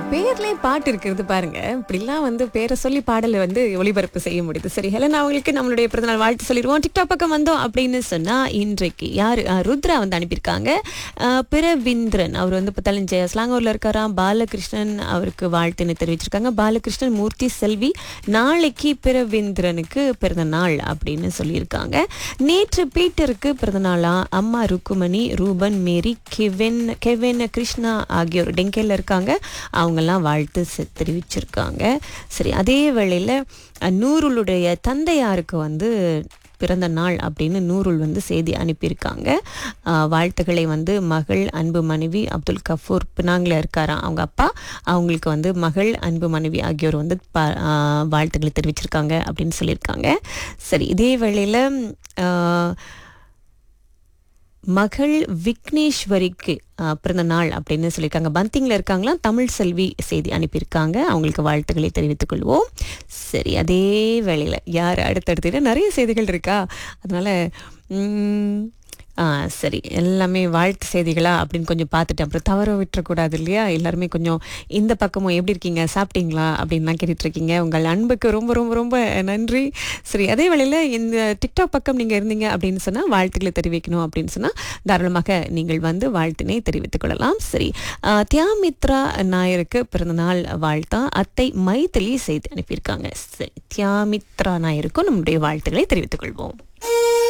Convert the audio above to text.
பேர்லயே பாட்டு இருக்கிறது பாருங்க இப்படிலாம் வந்து பேரை சொல்லி பாடலை வந்து ஒளிபரப்பு செய்ய முடியுது சரி ஹெலன் அவங்களுக்கு நம்மளுடைய பிறந்தநாள் வாழ்த்து சொல்லிடுவோம் டிக்டாக் பக்கம் வந்தோம் அப்படின்னு சொன்னா இன்றைக்கு யாரு அஹ், ருத்ரா வந்து அனுப்பியிருக்காங்க அஹ், பிரவிந்திரன் அவர் வந்து இப்போ தலைஞ்ச ஸ்லாங்கூர்ல இருக்காராம் பாலகிருஷ்ணன் அவருக்கு வாழ்த்துன்னு தெரிவிச்சிருக்காங்க பாலகிருஷ்ணன் மூர்த்தி செல்வி நாளைக்கு பிரவிந்திரனுக்கு பிறந்த நாள் அப்படின்னு சொல்லியிருக்காங்க நேற்று பீட்டருக்கு பிறந்த நாளா அம்மா Rukkumani Ruben Mary Kevin Kevin Krishna ஆகியோர் டெங்கேல இருக்காங்க அவங்கெல்லாம் வாழ்த்து செ- தெரிவிச்சிருக்காங்க சரி அதே வேளையில் நூருளுடைய தந்தையாருக்கு வந்து பிறந்த நாள் அப்படின்னு நூருல் வந்து செய்தி அனுப்பியிருக்காங்க ஆஹ் வாழ்த்துக்களை வந்து மகள் அன்பு மனைவி அப்துல் கஃபூர் பினாங்கில் இருக்காராம் அவங்க அப்பா அவங்களுக்கு வந்து மகள் அன்பு மனைவி ஆகியோர் வந்து ப ஆஹ் வாழ்த்துக்களை தெரிவிச்சிருக்காங்க அப்படின்னு சொல்லியிருக்காங்க சரி இதே வேளையில் மகள் விக்னேஸ்வரிக்கு ஆஹ், பிறந்த நாள் அப்படின்னு சொல்லியிருக்காங்க பந்திங்கில் இருக்காங்களா தமிழ் செல்வி செய்தி அனுப்பியிருக்காங்க அவங்களுக்கு வாழ்த்துக்களை தெரிவித்துக் கொள்வோம் சரி அதே வேளையில் யார் அடுத்தடுத்து நிறைய செய்திகள் இருக்கா அதனால உம், ஆ சரி எல்லாமே வாழ்த்து செய்திகளா அப்படின்னு கொஞ்சம் பார்த்துட்டு அப்புறம் தவற விட்டுறக்கூடாது இல்லையா எல்லாருமே கொஞ்சம் இந்த பக்கமும் எப்படி இருக்கீங்க சாப்பிட்டீங்களா அப்படின்லாம் கேட்டுட்டு இருக்கீங்க உங்கள் அன்புக்கு ரொம்ப ரொம்ப ரொம்ப நன்றி சரி அதே வேளையில் இந்த டிக்டாக் பக்கம் நீங்கள் இருந்தீங்க அப்படின்னு சொன்னால் வாழ்த்துக்களை தெரிவிக்கணும் அப்படின்னு சொன்னால் தாராளமாக நீங்கள் வந்து வாழ்த்தினை தெரிவித்துக் கொள்ளலாம் சரி ஆ, தியாமித்ரா நாயருக்கு பிறந்தநாள் வாழ்த்தா அத்தை மைதிலி செய்தி அனுப்பியிருக்காங்க சரி தியாமித்ரா நாயருக்கும் நம்முடைய வாழ்த்துக்களை தெரிவித்துக் கொள்வோம்